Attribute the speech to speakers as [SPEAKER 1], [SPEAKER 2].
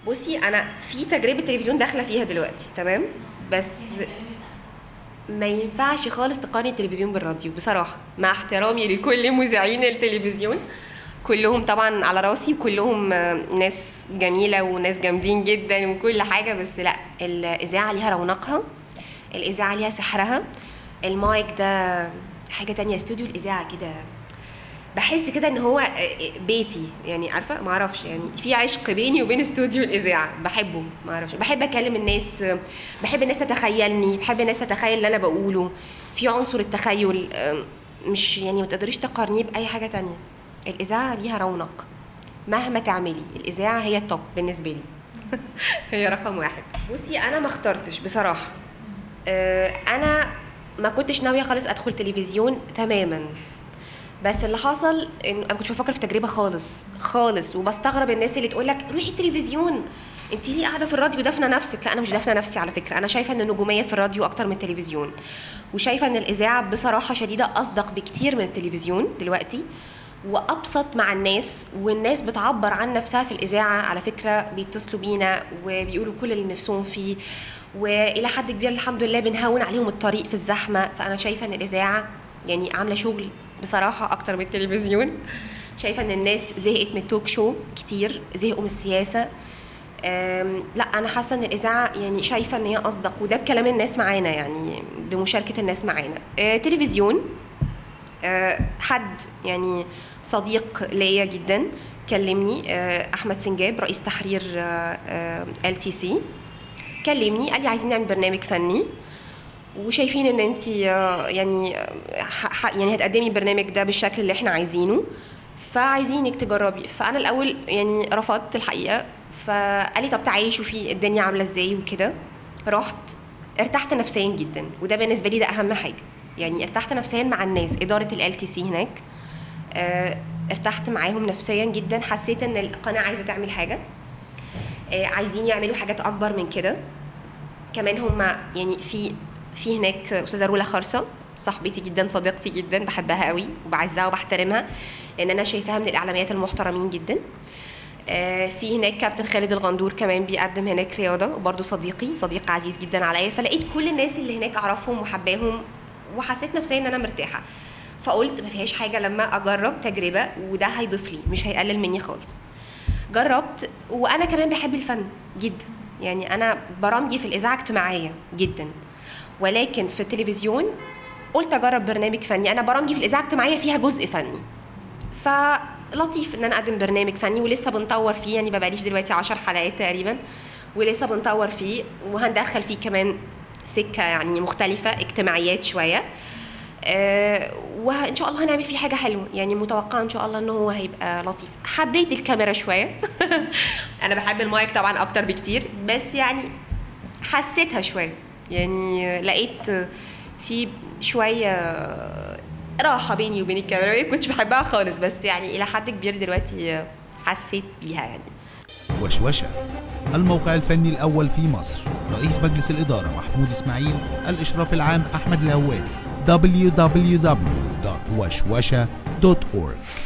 [SPEAKER 1] بصي انا في تجربه تلفزيون داخله فيها دلوقتي تمام بس ما ينفعش خالص تقارني التلفزيون بالراديو بصراحه مع احترامي لكل مذيعين التلفزيون كلهم طبعا على راسي وكلهم آه، ناس جميله وناس جامدين جدا وكل حاجه بس لا الاذاعه ليها رونقها الاذاعه ليها سحرها المايك ده حاجه تانية استوديو الاذاعه كده بحس كده ان هو بيتي يعني عارفه ما اعرفش يعني في عشق بيني وبين استوديو الاذاعه بحبه ما اعرفش بحب اكلم الناس بحب الناس تتخيلني بحب الناس تتخيل اللي انا بقوله في عنصر التخيل أم، مش يعني ما تقدريش تقارنيه باي حاجه تانية الاذاعه ليها رونق مهما تعملي الاذاعه هي التوب بالنسبه لي هي رقم واحد بصي انا ما اخترتش بصراحه أه، انا ما كنتش ناويه خالص ادخل تلفزيون تماما بس اللي حصل ان انا ما كنتش بفكر في تجربه خالص خالص وبستغرب الناس اللي تقول لك روحي التلفزيون انت ليه قاعده في الراديو دافنه نفسك لا انا مش دافنه نفسي على فكره انا شايفه ان النجوميه في الراديو اكتر من التلفزيون وشايفه ان الاذاعه بصراحه شديده اصدق بكتير من التلفزيون دلوقتي وابسط مع الناس والناس بتعبر عن نفسها في الاذاعه على فكره بيتصلوا بينا وبيقولوا كل اللي نفسهم فيه والى حد كبير الحمد لله بنهون عليهم الطريق في الزحمه فانا شايفه ان الاذاعه يعني عامله شغل بصراحه اكتر من التلفزيون شايفه ان الناس زهقت من التوك شو كتير زهقوا من السياسه أم، لا انا حاسه ان الاذاعه يعني شايفه ان هي اصدق وده بكلام الناس معانا يعني بمشاركه الناس معانا أه تلفزيون أه حد يعني صديق ليا جدا كلمني أه احمد سنجاب رئيس تحرير ال تي سي كلمني قال لي عايزين نعمل برنامج فني وشايفين ان انت يعني آه، ح- ح- يعني هتقدمي البرنامج ده بالشكل اللي احنا عايزينه فعايزينك تجربي فانا الاول يعني رفضت الحقيقه فقال لي طب تعالي شوفي الدنيا عامله ازاي وكده رحت ارتحت نفسيا جدا وده بالنسبه لي ده اهم حاجه يعني ارتحت نفسيا مع الناس اداره ال تي سي هناك آه، ارتحت معاهم نفسيا جدا حسيت ان القناه عايزه تعمل حاجه آه، عايزين يعملوا حاجات اكبر من كده كمان هم يعني في في هناك استاذه رولا خرصه صاحبتي جدا صديقتي جدا بحبها قوي وبعزها وبحترمها لان انا شايفاها من الاعلاميات المحترمين جدا آه، في هناك كابتن خالد الغندور كمان بيقدم هناك رياضه وبرده صديقي صديق عزيز جدا عليا فلقيت كل الناس اللي هناك اعرفهم وحباهم وحسيت نفسيا ان انا مرتاحه فقلت ما فيهاش حاجه لما اجرب تجربه وده هيضيف لي مش هيقلل مني خالص جربت وانا كمان بحب الفن جدا يعني انا برامجي في الاذاعه اجتماعيه جدا ولكن في التلفزيون قلت اجرب برنامج فني انا برامجي في الاذاعه الاجتماعيه فيها جزء فني فلطيف ان انا اقدم برنامج فني ولسه بنطور فيه يعني بقاليش دلوقتي عشر حلقات تقريبا ولسه بنطور فيه وهندخل فيه كمان سكه يعني مختلفه اجتماعيات شويه آه وان شاء الله هنعمل فيه حاجه حلوه يعني متوقعه ان شاء الله ان هو هيبقى لطيف حبيت الكاميرا شويه انا بحب المايك طبعا اكتر بكتير بس يعني حسيتها شويه يعني لقيت في شويه راحه بيني وبين الكاميرا ما كنتش بحبها خالص بس يعني الى حد كبير دلوقتي حسيت بيها يعني
[SPEAKER 2] وشوشة الموقع الفني الأول في مصر رئيس مجلس الإدارة محمود إسماعيل الإشراف العام أحمد الهوادي www.وشوشة.org